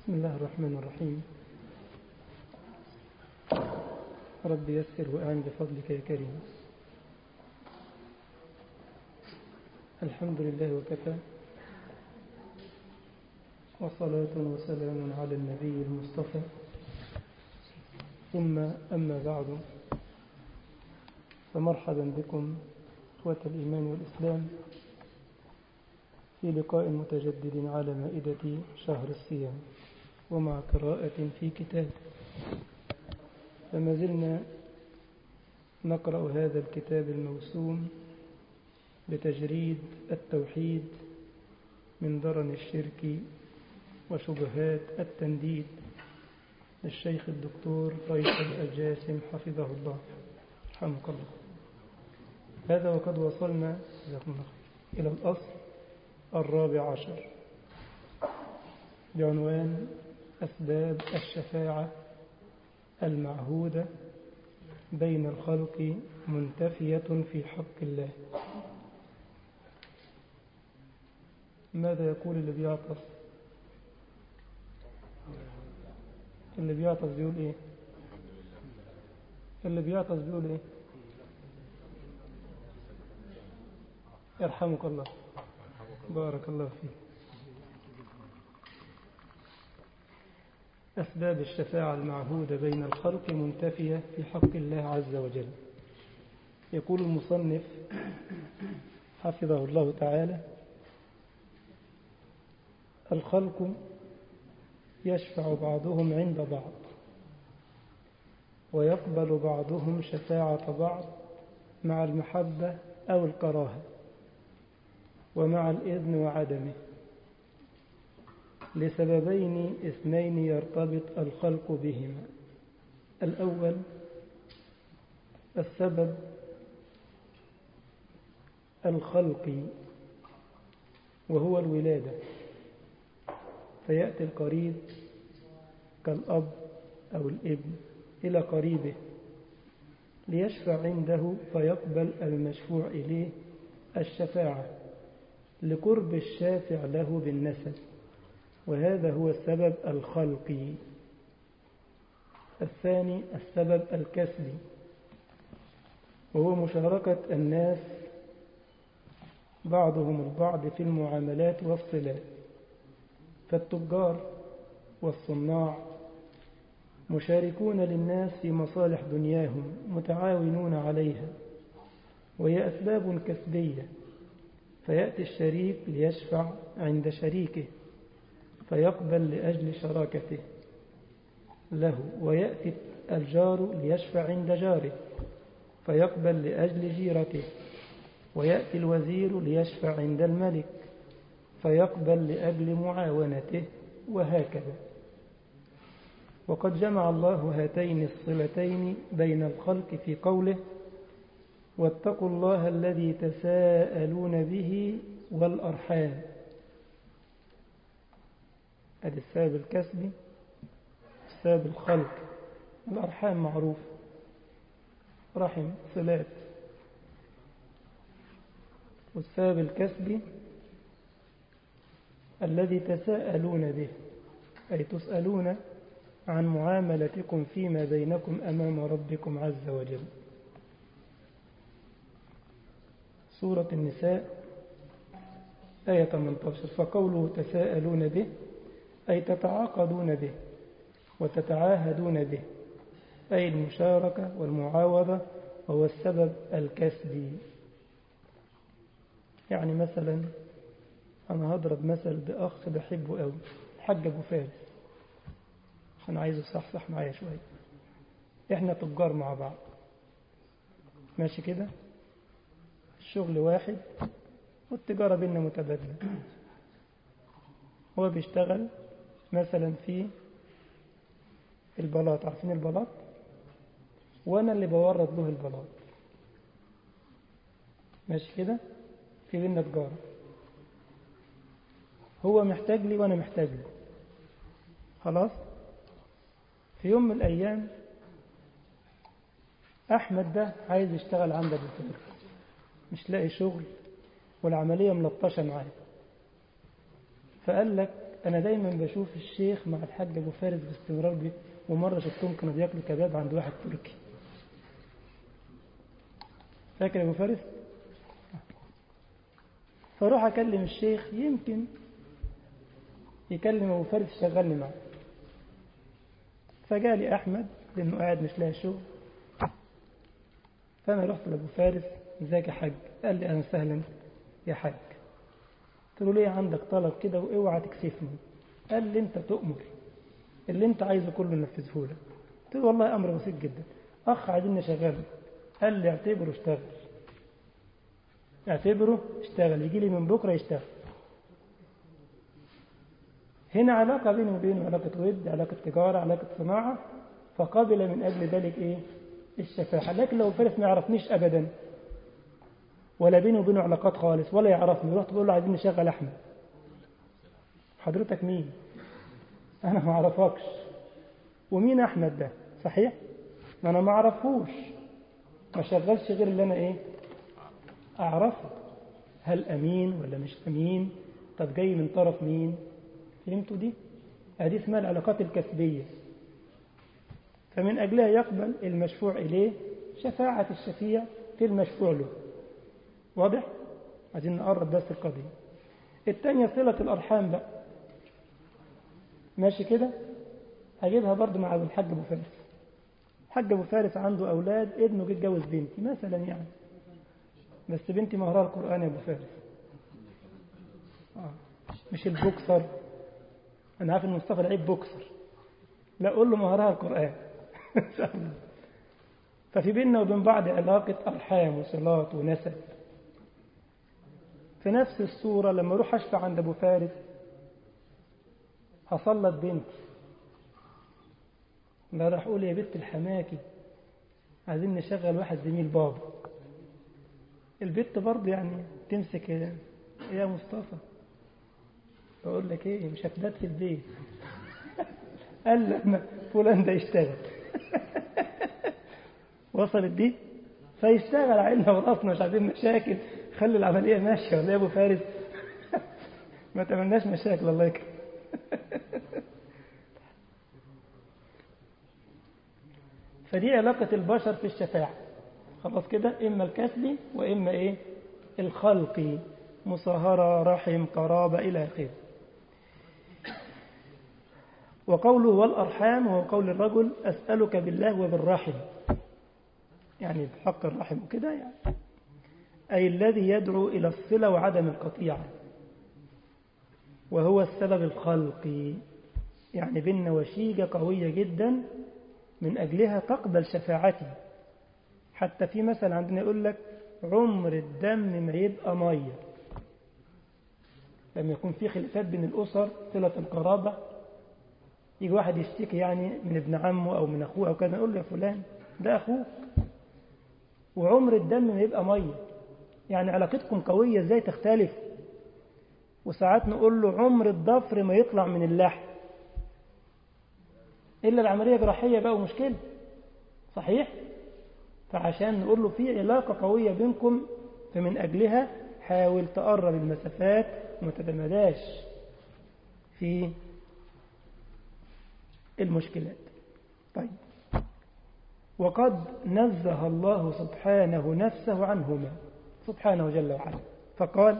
بسم الله الرحمن الرحيم رب يسر وأعن بفضلك يا كريم الحمد لله وكفى وصلاة وسلام على النبي المصطفى ثم أما بعد فمرحبا بكم إخوة الإيمان والإسلام في لقاء متجدد على مائدة شهر الصيام ومع قراءة في كتاب فما زلنا نقرأ هذا الكتاب الموسوم بتجريد التوحيد من درن الشرك وشبهات التنديد للشيخ الدكتور فيصل الجاسم حفظه الله رحمك الله هذا وقد وصلنا إلى الأصل الرابع عشر بعنوان أسباب الشفاعة المعهودة بين الخلق منتفية في حق الله ماذا يقول اللي بيعطس اللي بيعطس بيقول ايه اللي بيعطس بيقول ايه يرحمك الله بارك الله فيك أسباب الشفاعة المعهودة بين الخلق منتفية في حق الله عز وجل يقول المصنف حفظه الله تعالى الخلق يشفع بعضهم عند بعض ويقبل بعضهم شفاعة بعض مع المحبة أو الكراهة ومع الإذن وعدمه لسببين اثنين يرتبط الخلق بهما الأول السبب الخلقي وهو الولادة فيأتي القريب كالأب أو الابن إلى قريبه ليشفع عنده فيقبل المشفوع إليه الشفاعة لقرب الشافع له بالنسب وهذا هو السبب الخلقي الثاني السبب الكسبي وهو مشاركة الناس بعضهم البعض في المعاملات والصلات فالتجار والصناع مشاركون للناس في مصالح دنياهم متعاونون عليها وهي أسباب كسبية فيأتي الشريك ليشفع عند شريكه فيقبل لأجل شراكته له ويأتي الجار ليشفع عند جاره فيقبل لأجل جيرته ويأتي الوزير ليشفع عند الملك فيقبل لأجل معاونته وهكذا وقد جمع الله هاتين الصلتين بين الخلق في قوله واتقوا الله الذي تساءلون به والأرحام هذا السبب الكسبي السبب الخلق الأرحام معروف رحم صلات والسبب الكسبي الذي تساءلون به أي تسألون عن معاملتكم فيما بينكم أمام ربكم عز وجل سورة النساء آية 18 فقوله تساءلون به أي تتعاقدون به وتتعاهدون به أي المشاركة والمعاوضة وهو السبب الكسبي يعني مثلا أنا هضرب مثل بأخ بحبه قوي الحاج أبو فارس عشان عايزه يصحصح معايا شوية إحنا تجار مع بعض ماشي كده الشغل واحد والتجارة بيننا متبادلة هو بيشتغل مثلا في البلاط عارفين البلاط وانا اللي بورد له البلاط ماشي كده في بيننا تجارة هو محتاج لي وانا محتاج له خلاص في يوم من الايام احمد ده عايز يشتغل عندك بالفكرة مش لاقي شغل والعملية ملطشة معاه فقال لك أنا دايما بشوف الشيخ مع الحاج أبو فارس باستمرار بي ومرة شفتهم كانوا بياكلوا كباب عند واحد تركي فاكر يا أبو فارس؟ فاروح أكلم الشيخ يمكن يكلم أبو فارس يشغلني معه فجالي أحمد لأنه قاعد مش لاقي شغل فأنا رحت لأبو فارس ازيك يا حاج قال لي أهلا وسهلا يا حاج قلت له ليه عندك طلب كده واوعى تكسفني قال لي انت تؤمر اللي انت عايزه كله ننفذه لك قلت له والله امر بسيط جدا اخ عايزين نشغله قال لي اعتبره اشتغل اعتبره اشتغل يجي لي من بكره يشتغل هنا علاقه بيني وبينه علاقه ود علاقه تجاره علاقه صناعه فقبل من اجل ذلك ايه الشفاعه لكن لو فارس ما يعرفنيش ابدا ولا بيني وبينه علاقات خالص ولا يعرفني رحت بقول له عايزين نشغل احمد حضرتك مين انا ما اعرفكش ومين احمد ده صحيح ما انا ما اعرفوش ما شغلش غير اللي انا ايه اعرفه هل امين ولا مش امين طب جاي من طرف مين فهمتوا دي هذه اسمها العلاقات الكسبيه فمن اجلها يقبل المشفوع اليه شفاعه الشفيع في المشفوع له واضح عايزين نقرب بس القضية الثانية صلة الأرحام بقى ماشي كده هجيبها برضو مع الحاج أبو فارس الحاج أبو فارس عنده أولاد ابنه جه اتجوز بنتي مثلا يعني بس بنتي مهرها القرآن يا أبو فارس آه. مش البوكسر أنا عارف إن مصطفى لعيب بوكسر لا أقول له مهرها القرآن إن شاء الله ففي بيننا وبين بعض علاقة أرحام وصلات ونسب في نفس الصورة لما أروح أشفع عند أبو فارس هصلت بنتي لا راح أقول يا بنت الحماكي عايزين نشغل واحد زميل بابا البت برضه يعني تمسك يا مصطفى بقول لك ايه مش هتبات في البيت قال لما فلان ده يشتغل وصلت دي فيشتغل عيننا وراسنا مش عايزين مشاكل خلي العملية ماشية ولا يا أبو فارس ما تمناش مشاكل الله يكرم فدي علاقة البشر في الشفاعة خلاص كده إما الكسبي وإما إيه الخلقي مصاهرة رحم قرابة إلى آخره وقوله والأرحام هو قول الرجل أسألك بالله وبالرحم يعني بحق الرحم وكده يعني أي الذي يدعو إلى الصلة وعدم القطيعة وهو السبب الخلقي يعني بيننا وشيجة قوية جدا من أجلها تقبل شفاعتي حتى في مثل عندنا يقول لك عمر الدم ما يبقى مية لما يكون في خلافات بين الأسر صلة القرابة يجي واحد يشتكي يعني من ابن عمه أو من أخوه أو كذا يقول له يا فلان ده أخوك وعمر الدم ما يبقى مية يعني علاقتكم قوية ازاي تختلف وساعات نقول له عمر الضفر ما يطلع من اللحم إلا العملية جراحية بقى ومشكلة صحيح فعشان نقول له في علاقة قوية بينكم فمن أجلها حاول تقرب المسافات وما تتمداش في المشكلات طيب وقد نزه الله سبحانه نفسه عنهما سبحانه جل وعلا فقال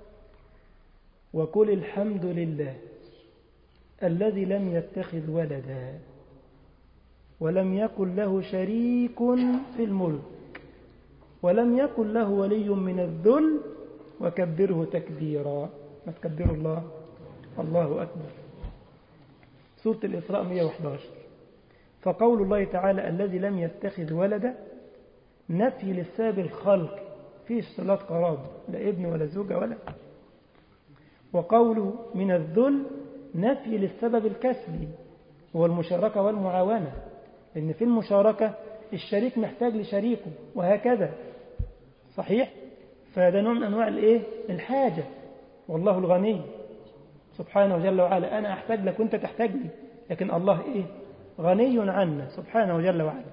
وقل الحمد لله الذي لم يتخذ ولدا ولم يكن له شريك في الملك ولم يكن له ولي من الذل وكبره تكبيرا ما تكبروا الله الله أكبر سورة الإسراء 111 فقول الله تعالى الذي لم يتخذ ولدا نفي للسبب الخلق فيش صلاة قرابة لا ابن ولا زوجة ولا وقوله من الذل نفي للسبب الكسبي هو المشاركة والمعاونة لأن في المشاركة الشريك محتاج لشريكه وهكذا صحيح فهذا نوع من أنواع الإيه؟ الحاجة والله الغني سبحانه جل وعلا أنا أحتاج لك وأنت تحتاج لي لكن الله إيه غني عنا سبحانه جل وعلا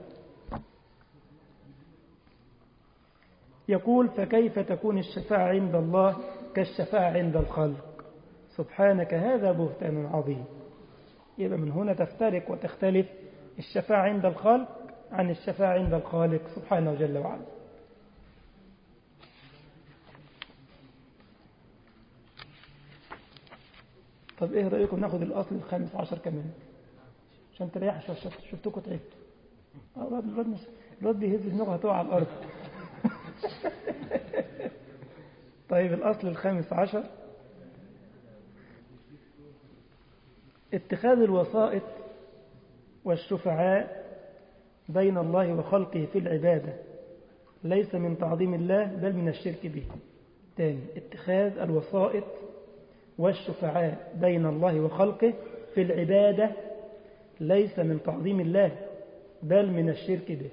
يقول فكيف تكون الشفاعة عند الله كالشفاعة عند الخلق سبحانك هذا بهتان عظيم يبقى من هنا تفترق وتختلف الشفاعة عند الخلق عن الشفاعة عند الخالق سبحانه جل وعلا طب ايه رأيكم ناخد الأصل الخامس عشر كمان عشان تريح شفتكم تعبتوا الواد الواد مش الواد بيهز دماغه هتقع على الأرض طيب الأصل الخامس عشر اتخاذ الوسائط والشفعاء بين الله وخلقه في العبادة ليس من تعظيم الله بل من الشرك به تاني اتخاذ الوسائط والشفعاء بين الله وخلقه في العبادة ليس من تعظيم الله بل من الشرك به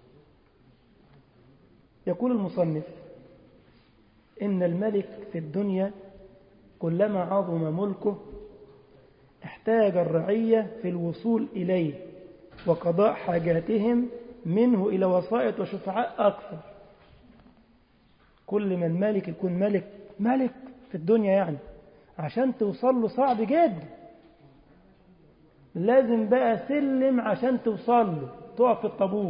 يقول المصنف إن الملك في الدنيا كلما عظم ملكه احتاج الرعية في الوصول إليه وقضاء حاجاتهم منه إلى وسائط وشفعاء أكثر كل ما الملك يكون ملك ملك في الدنيا يعني عشان توصل له صعب جدا لازم بقى سلم عشان توصل له تقف في الطابور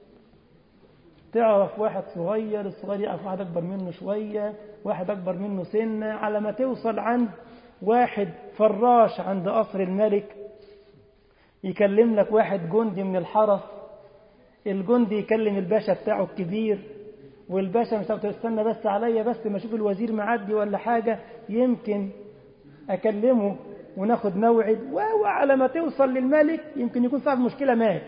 تعرف واحد صغير الصغير يعرف واحد أكبر منه شوية واحد أكبر منه سنة على ما توصل عند واحد فراش عند قصر الملك يكلم لك واحد جندي من الحرس الجندي يكلم الباشا بتاعه الكبير والباشا مش عارف استنى بس عليا بس ما اشوف الوزير معدي ولا حاجة يمكن أكلمه وناخد موعد وعلى ما توصل للملك يمكن يكون صاحب مشكلة مات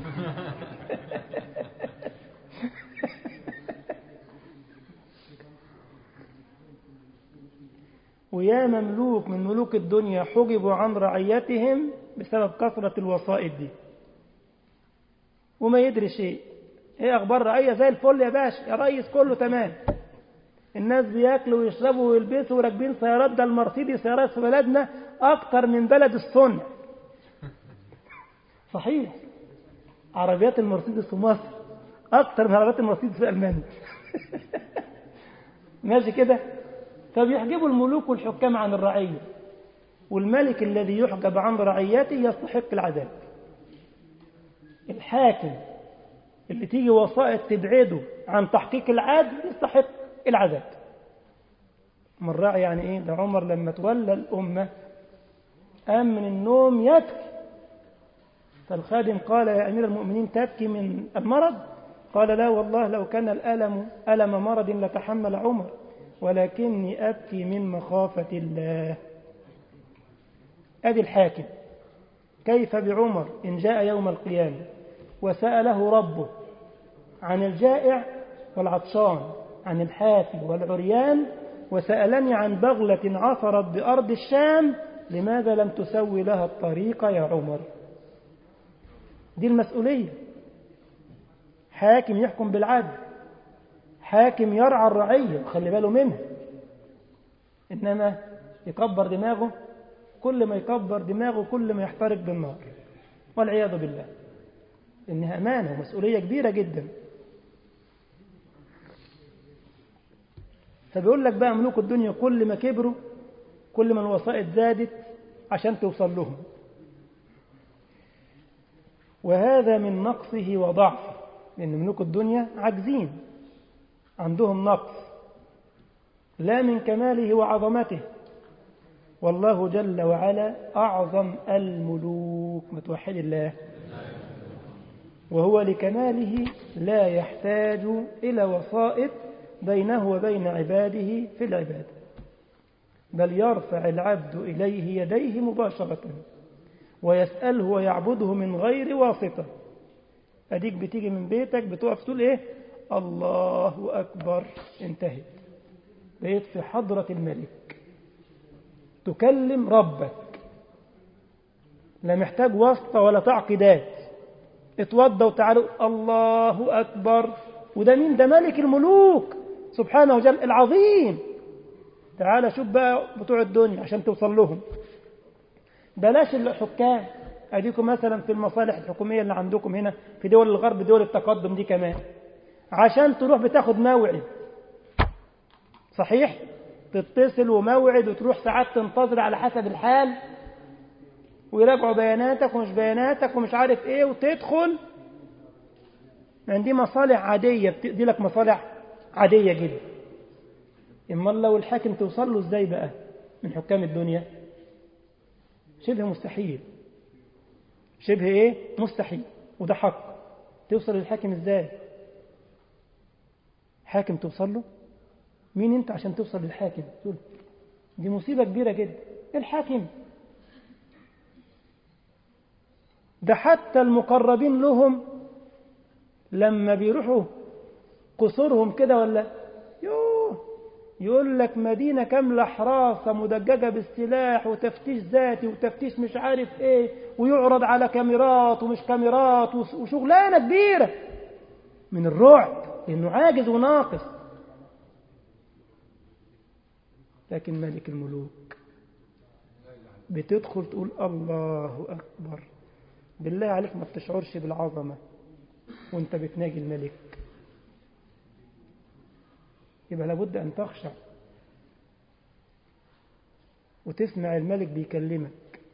ويا مملوك من ملوك الدنيا حجبوا عن رعيتهم بسبب كثرة الوسائط دي وما يدري شيء ايه اخبار رعية زي الفل يا باشا يا ريس كله تمام الناس بياكلوا ويشربوا ويلبسوا وراكبين سيارات ده المرسيدس سيارات في بلدنا اكتر من بلد الصنع صحيح عربيات المرسيدس في مصر اكتر من عربيات المرسيدس في المانيا ماشي كده فبيحجبوا الملوك والحكام عن الرعية والملك الذي يحجب عن رعيته يستحق العذاب الحاكم اللي تيجي وسائط تبعده عن تحقيق العدل يستحق العذاب من راعي يعني ايه ده عمر لما تولى الأمة قام من النوم يبكي فالخادم قال يا أمير المؤمنين تبكي من المرض قال لا والله لو كان الألم ألم مرض لتحمل عمر ولكني أبكي من مخافة الله أدي الحاكم كيف بعمر إن جاء يوم القيامة وسأله ربه عن الجائع والعطشان عن الحافي والعريان وسألني عن بغلة عثرت بأرض الشام لماذا لم تسوي لها الطريق يا عمر دي المسؤولية حاكم يحكم بالعدل حاكم يرعى الرعية خلي باله منها إنما يكبر دماغه كل ما يكبر دماغه كل ما يحترق بالنار والعياذ بالله إنها أمانة ومسؤولية كبيرة جدا فبيقول لك بقى ملوك الدنيا كل ما كبروا كل ما الوسائط زادت عشان توصل لهم وهذا من نقصه وضعفه لأن ملوك الدنيا عاجزين عندهم نقص لا من كماله وعظمته والله جل وعلا أعظم الملوك متوحد الله وهو لكماله لا يحتاج إلى وسائط بينه وبين عباده في العبادة بل يرفع العبد إليه يديه مباشرة ويسأله ويعبده من غير واسطة أديك بتيجي من بيتك بتقف تقول إيه الله أكبر انتهت بقيت في حضرة الملك تكلم ربك لا محتاج واسطة ولا تعقيدات اتوضى وتعالوا الله أكبر وده مين ده ملك الملوك سبحانه وجل العظيم تعال شوف بقى بتوع الدنيا عشان توصل لهم بلاش الحكام اديكم مثلا في المصالح الحكومية اللي عندكم هنا في دول الغرب دول التقدم دي كمان عشان تروح بتاخد موعد صحيح تتصل وموعد وتروح ساعات تنتظر على حسب الحال ويراجعوا بياناتك ومش بياناتك ومش عارف ايه وتدخل يعني دي مصالح عادية بتقضي لك مصالح عادية جدا إما لو الحاكم توصل له ازاي بقى من حكام الدنيا شبه مستحيل شبه ايه مستحيل وده حق توصل للحاكم ازاي حاكم توصل له مين انت عشان توصل للحاكم تقول دي مصيبة كبيرة جدا الحاكم ده حتى المقربين لهم لما بيروحوا قصورهم كده ولا يوه يقول لك مدينة كاملة حراسة مدججة بالسلاح وتفتيش ذاتي وتفتيش مش عارف ايه ويعرض على كاميرات ومش كاميرات وشغلانة كبيرة من الرعب لأنه عاجز وناقص لكن ملك الملوك بتدخل تقول الله أكبر بالله عليك ما بتشعرش بالعظمة وانت بتناجي الملك يبقى لابد أن تخشع وتسمع الملك بيكلمك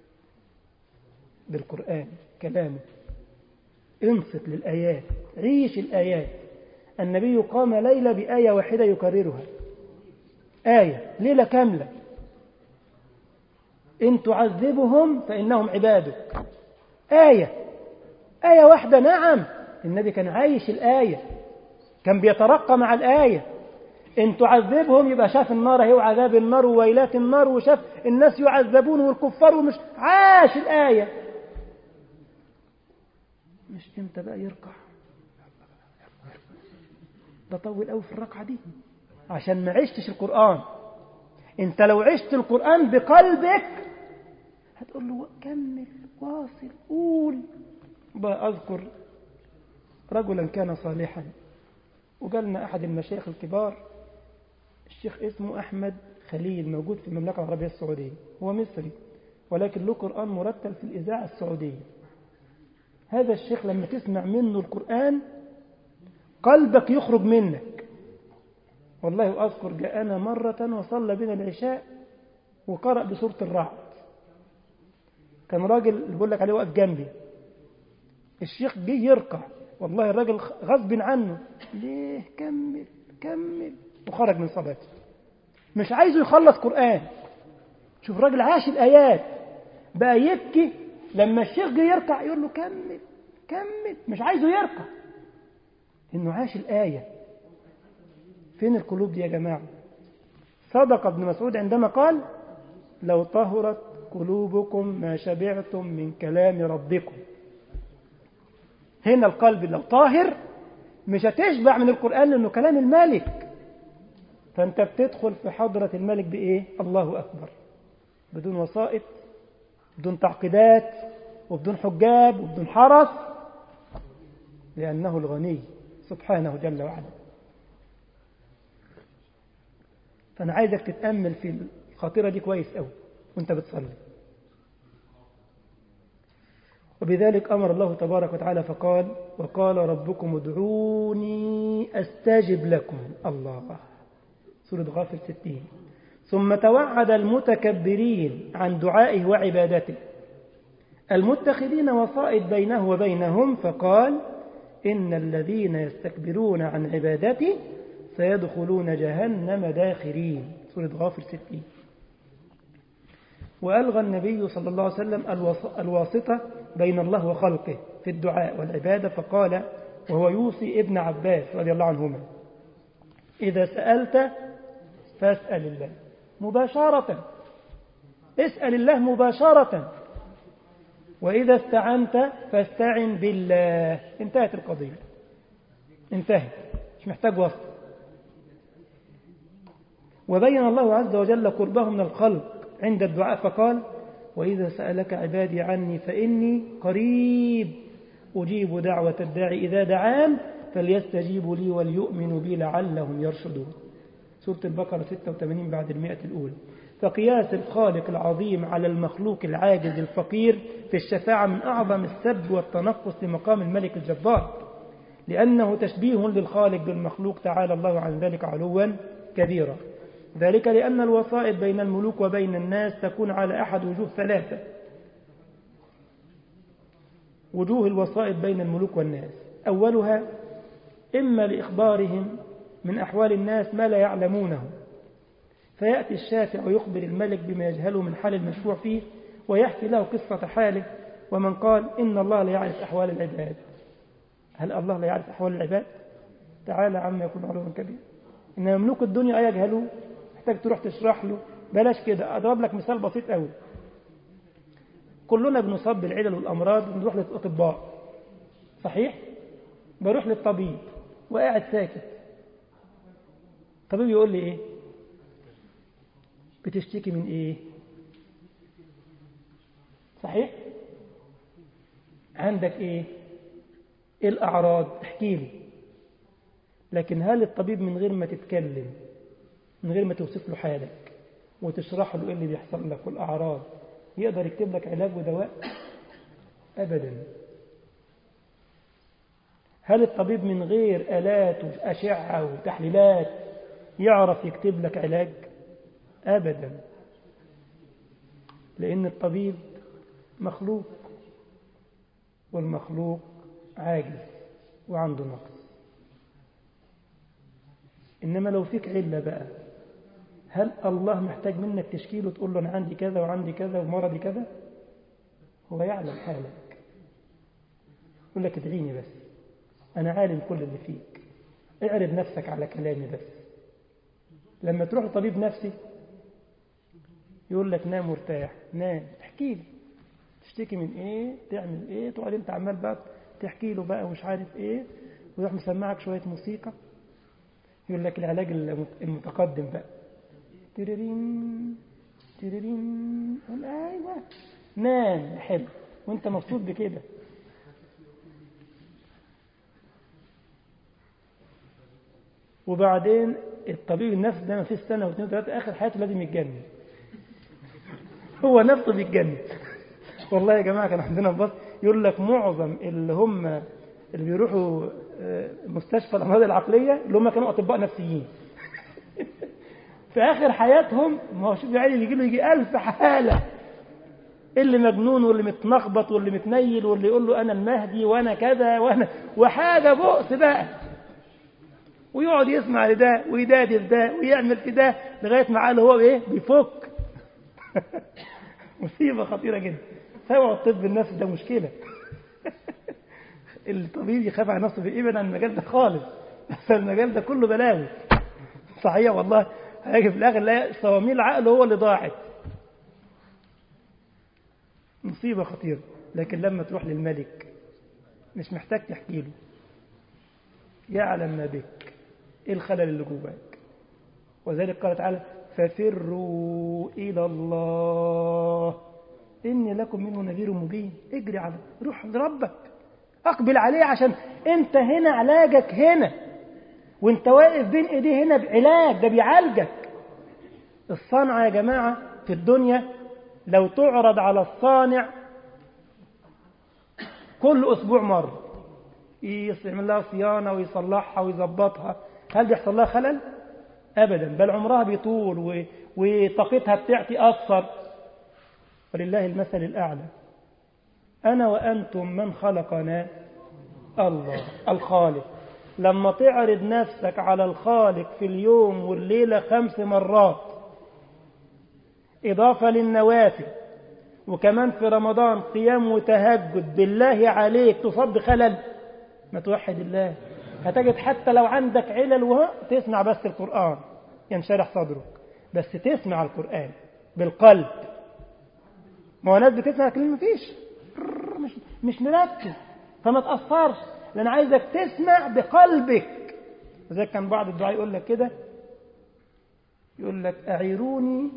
بالقرآن كلامه انصت للآيات عيش الآيات النبي قام ليلة بآية واحدة يكررها آية ليلة كاملة إن تعذبهم فإنهم عبادك آية آية واحدة نعم النبي كان عايش الآية كان بيترقى مع الآية إن تعذبهم يبقى شاف النار هي وعذاب النار وويلات النار وشاف الناس يعذبون والكفار ومش عاش الآية مش امتى بقى يركع ده طول قوي في الركعة دي عشان ما عشتش القرآن انت لو عشت القرآن بقلبك هتقول له كمل واصل قول بقى أذكر رجلا كان صالحا وقالنا أحد المشايخ الكبار الشيخ اسمه أحمد خليل موجود في المملكة العربية السعودية هو مصري ولكن له قرآن مرتل في الإذاعة السعودية هذا الشيخ لما تسمع منه القرآن قلبك يخرج منك والله أذكر جاءنا مرة وصلى بنا العشاء وقرأ بسورة الرعد كان راجل بقول لك عليه واقف جنبي الشيخ جه يركع والله الراجل غصب عنه ليه كمل كمل وخرج من صلاته مش عايزه يخلص قرآن شوف الراجل عاش الآيات بقى يبكي لما الشيخ جه يركع يقول له كمل كمل مش عايزه يركع انه عاش الآية فين القلوب دي يا جماعة صدق ابن مسعود عندما قال لو طهرت قلوبكم ما شبعتم من كلام ربكم هنا القلب لو طاهر مش هتشبع من القرآن لأنه كلام الملك فأنت بتدخل في حضرة الملك بإيه الله أكبر بدون وسائط بدون تعقيدات وبدون حجاب وبدون حرس لأنه الغني سبحانه جل وعلا فأنا عايزك تتأمل في الخاطرة دي كويس قوي وانت بتصلي وبذلك أمر الله تبارك وتعالى فقال وقال ربكم ادعوني أستجب لكم الله سورة غافر ستين ثم توعد المتكبرين عن دعائه وعبادته المتخذين وسائط بينه وبينهم فقال إن الذين يستكبرون عن عبادتي سيدخلون جهنم داخرين سورة غافر ستين وألغى النبي صلى الله عليه وسلم الواسطة بين الله وخلقه في الدعاء والعبادة فقال وهو يوصي ابن عباس رضي الله عنهما إذا سألت فاسأل الله مباشرة اسأل الله مباشرة وإذا استعنت فاستعن بالله انتهت القضية انتهت مش محتاج وسط وبين الله عز وجل قربه من الخلق عند الدعاء فقال وإذا سألك عبادي عني فإني قريب أجيب دعوة الداعي إذا دعان فليستجيبوا لي وليؤمنوا بي لعلهم يرشدون سورة البقرة 86 بعد المئة الأولى فقياس الخالق العظيم على المخلوق العاجز الفقير في الشفاعة من أعظم السب والتنقص لمقام الملك الجبار لأنه تشبيه للخالق بالمخلوق تعالى الله عن ذلك علوا كبيرا ذلك لأن الوسائط بين الملوك وبين الناس تكون على أحد وجوه ثلاثة وجوه الوسائط بين الملوك والناس أولها إما لإخبارهم من أحوال الناس ما لا يعلمونه فيأتي الشافع ويخبر الملك بما يجهله من حال المشروع فيه ويحكي له قصة حاله ومن قال إن الله لا يعرف أحوال العباد هل الله لا يعرف أحوال العباد تعالى عما يكون علوا كبير إن يملك الدنيا يجهلوا محتاج تروح تشرح له بلاش كده أضرب لك مثال بسيط قوي كلنا بنصاب بالعلل والأمراض ونروح للأطباء صحيح بروح للطبيب وقاعد ساكت الطبيب يقول لي إيه بتشتكي من إيه صحيح عندك إيه إيه الأعراض احكي لي لكن هل الطبيب من غير ما تتكلم من غير ما توصف له حالك وتشرح له ايه اللي بيحصل لك والأعراض يقدر يكتب لك علاج ودواء أبدا هل الطبيب من غير آلات وأشعة وتحليلات يعرف يكتب لك علاج أبدا لأن الطبيب مخلوق والمخلوق عاجز وعنده نقص إنما لو فيك علة بقى هل الله محتاج منك تشكيله تقول له أنا عندي كذا وعندي كذا ومرضي كذا هو يعلم حالك يقول لك ادعيني بس أنا عالم كل اللي فيك اعرض نفسك على كلامي بس لما تروح لطبيب نفسي يقول لك نام وارتاح نام احكي لي تشتكي من ايه تعمل ايه تقعد انت عمال بقى تحكي له بقى ومش عارف ايه ويروح مسمعك شويه موسيقى يقول لك العلاج المتقدم بقى تريرين تريرين قول ايوه نام حلو وانت مبسوط بكده وبعدين الطبيب النفسي ده ما فيش سنه واثنين وثلاثه اخر حياته لازم يتجنن هو نفسه بيتجنن والله يا جماعه كان عندنا في مصر يقول لك معظم اللي هم اللي بيروحوا مستشفى الامراض العقليه اللي هم كانوا اطباء نفسيين في اخر حياتهم ما هو شوف يعني يجي له يجي ألف حاله اللي مجنون واللي متنخبط واللي متنيل واللي يقول له انا المهدي وانا كذا وانا وحاجه بؤس بقى ويقعد يسمع لده ويدادي في ده ويعمل في ده لغايه ما عقله هو ايه بيفك مصيبه خطيره جدا سوى الطب النفسي ده مشكله الطبيب يخاف على نفسه يبعد عن المجال ده خالص بس المجال ده كله بلاوي صحيح والله هيجي في الاخر لا صواميل عقله هو اللي ضاعت مصيبه خطيره لكن لما تروح للملك مش محتاج تحكي له يعلم ما بك ايه الخلل اللي جواك وذلك قال تعالى ففروا الى الله اني لكم منه نذير مبين اجري على روح لربك اقبل عليه عشان انت هنا علاجك هنا وانت واقف بين ايديه هنا بعلاج ده بيعالجك الصنعة يا جماعة في الدنيا لو تعرض على الصانع كل اسبوع مرة يعمل لها صيانة ويصلحها ويظبطها هل بيحصل لها خلل؟ ابدا بل عمرها بيطول وطاقتها بتعطي اكثر ولله المثل الاعلى أنا وأنتم من خلقنا الله الخالق لما تعرض نفسك على الخالق في اليوم والليلة خمس مرات إضافة للنوافل وكمان في رمضان قيام وتهجد بالله عليك تصاب بخلل ما توحد الله هتجد حتى لو عندك علل وها تسمع بس القرآن ينشرح صدرك بس تسمع القرآن بالقلب ما هو ناس بتسمع كلمة مفيش مش مش مركز فما تأثرش لأن عايزك تسمع بقلبك وذلك كان بعض الدعاء يقول لك كده يقول لك أعيروني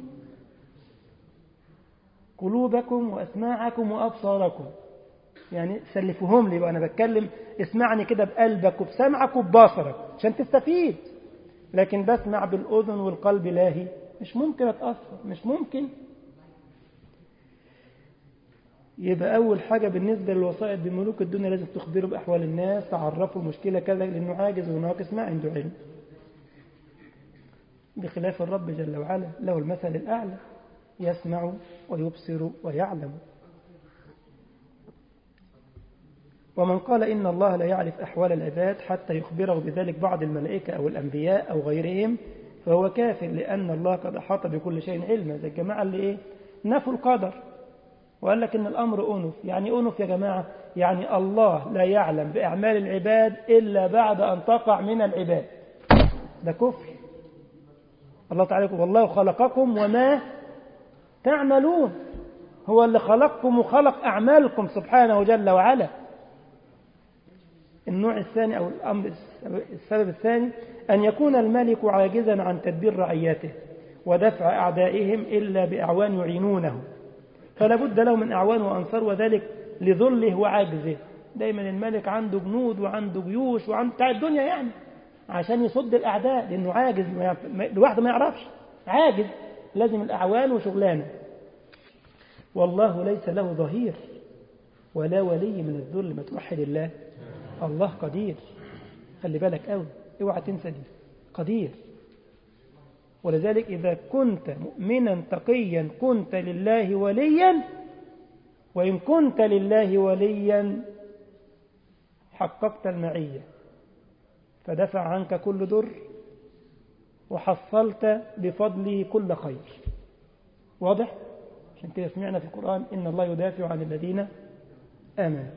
قلوبكم وأسماعكم وأبصاركم يعني سلفوهم لي وأنا بتكلم اسمعني كده بقلبك وبسمعك وببصرك عشان تستفيد لكن بسمع بالأذن والقلب لاهي مش ممكن أتأثر مش ممكن يبقى أول حاجة بالنسبة للوسائط بملوك الدنيا لازم تخبروا بأحوال الناس تعرفوا المشكلة كذا لأنه عاجز وناقص ما عنده علم بخلاف الرب جل وعلا له المثل الأعلى يسمع ويبصر ويعلم ومن قال إن الله لا يعرف أحوال العباد حتى يخبره بذلك بعض الملائكة أو الأنبياء أو غيرهم فهو كافر لأن الله قد أحاط بكل شيء علما زي الجماعة اللي إيه نفوا القدر وقال لك إن الأمر أنف يعني أنف يا جماعة يعني الله لا يعلم بأعمال العباد إلا بعد أن تقع من العباد ده كفر الله تعالى يقول والله خلقكم وما تعملون هو اللي خلقكم وخلق أعمالكم سبحانه جل وعلا النوع الثاني أو الأمر السبب الثاني أن يكون الملك عاجزا عن تدبير رعيته ودفع أعدائهم إلا بأعوان يعينونه فلا بد له من أعوان وأنصار وذلك لذله وعجزه دايما الملك عنده جنود وعنده جيوش وعنده بتاع الدنيا يعني عشان يصد الأعداء لأنه عاجز لوحده ما يعرفش عاجز لازم الأعوان وشغلانه والله ليس له ظهير ولا ولي من الذل ما توحد الله الله قدير خلي بالك قوي اوعى تنسى دي قدير ولذلك إذا كنت مؤمنا تقيا كنت لله وليا وإن كنت لله وليا حققت المعية فدفع عنك كل ضر وحصلت بفضله كل خير واضح؟ عشان كده سمعنا في القرآن إن الله يدافع عن الذين آمنوا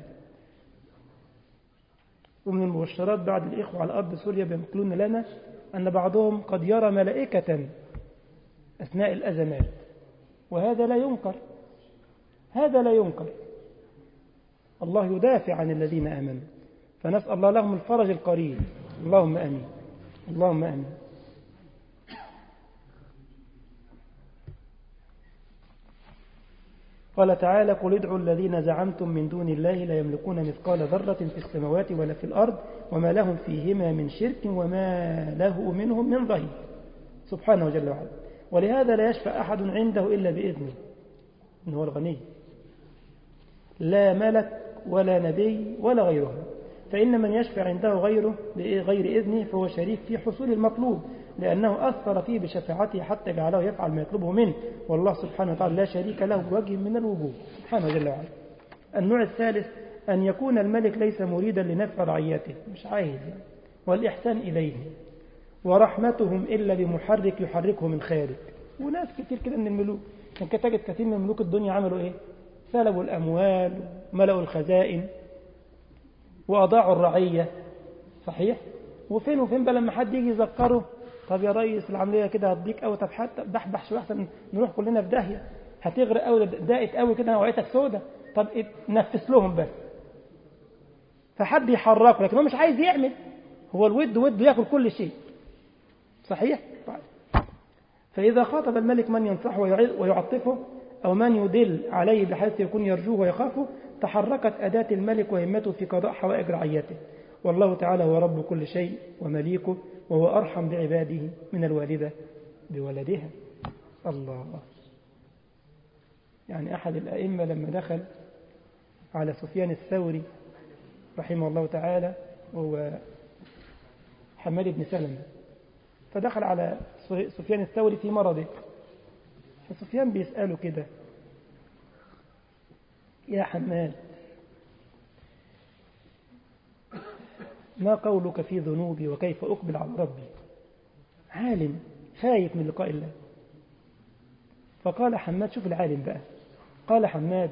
ومن المبشرات بعد الإخوة على أرض سوريا بينقلون لنا أن بعضهم قد يرى ملائكة أثناء الأزمات وهذا لا ينكر هذا لا ينكر الله يدافع عن الذين آمنوا فنسأل الله لهم الفرج القريب اللهم أمين اللهم أمين قال تعالى قل ادعوا الذين زعمتم من دون الله لا يملكون مثقال ذرة في السماوات ولا في الأرض وما لهم فيهما من شرك وما له منهم من ظهير سبحانه جل وعلا ولهذا لا يشفع أحد عنده إلا بإذنه إنه هو الغني لا ملك ولا نبي ولا غيره فإن من يشفع عنده غيره بغير إذنه فهو شريك في حصول المطلوب لأنه أثر فيه بشفاعته حتى جعله يفعل ما يطلبه منه والله سبحانه وتعالى لا شريك له بوجه من الوجوه سبحانه جل وعلا النوع الثالث أن يكون الملك ليس مريدا لنفع رعيته مش عايز يعني والإحسان إليهم ورحمتهم إلا بمحرك يحركه من خارج وناس كتير كده من الملوك كان تجد كثير من ملوك الدنيا عملوا إيه سلبوا الأموال ملأوا الخزائن وأضاعوا الرعية صحيح وفين وفين بقى لما حد يجي يذكره طب يا ريس العملية كده هتضيق قوي طب حتى بحبح شوية أحسن نروح كلنا في داهية هتغرق قوي ضاقت قوي كده وعيتك سودة طب نفس لهم بس فحد يحركه لكن هو مش عايز يعمل هو الود وده ياكل كل شيء صحيح طيب. فإذا خاطب الملك من ينصحه ويعطفه أو من يدل عليه بحيث يكون يرجوه ويخافه تحركت أداة الملك وهمته في قضاء حوائج رعيته والله تعالى هو رب كل شيء ومليكه وهو أرحم بعباده من الوالدة بولدها الله يعني أحد الأئمة لما دخل على سفيان الثوري رحمه الله تعالى وهو حماد بن سلمة فدخل على سفيان الثوري في مرضه فسفيان بيسأله كده يا حماد ما قولك في ذنوبي وكيف أقبل على ربي عالم خايف من لقاء الله فقال حماد شوف العالم بقى قال حماد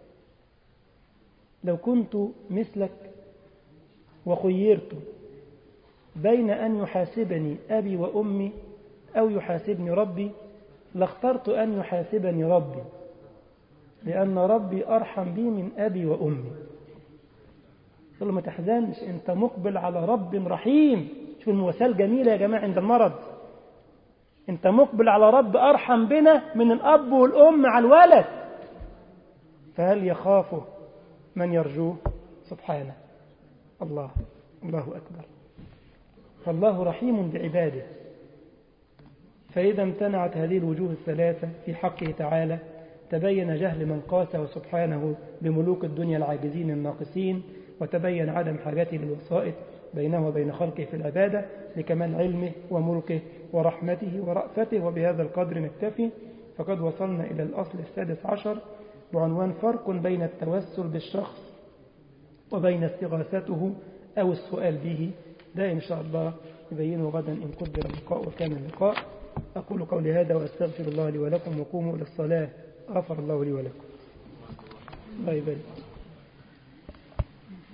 لو كنت مثلك وخيرت بين أن يحاسبني أبي وأمي أو يحاسبني ربي لاخترت أن يحاسبني ربي لأن ربي أرحم بي من أبي وأمي قال له ما تحزنش أنت مقبل على رب رحيم شوف المواساة الجميلة يا جماعة عند المرض أنت مقبل على رب أرحم بنا من الأب والأم على الولد فهل يخافه من يرجوه سبحانه الله الله أكبر فالله رحيم بعباده فإذا امتنعت هذه الوجوه الثلاثة في حقه تعالى تبين جهل من قاسه سبحانه بملوك الدنيا العاجزين الناقصين وتبين عدم حاجته للوسائط بينه وبين خلقه في العبادة لكمال علمه وملكه ورحمته ورأفته وبهذا القدر نكتفي فقد وصلنا إلى الأصل السادس عشر بعنوان فرق بين التوسل بالشخص وبين استغاثته أو السؤال به ده إن شاء الله يبينه غدا إن قدر اللقاء وكان اللقاء أقول قولي هذا وأستغفر الله لي ولكم وقوموا إلى الصلاة غفر الله لي ولكم الله يبارك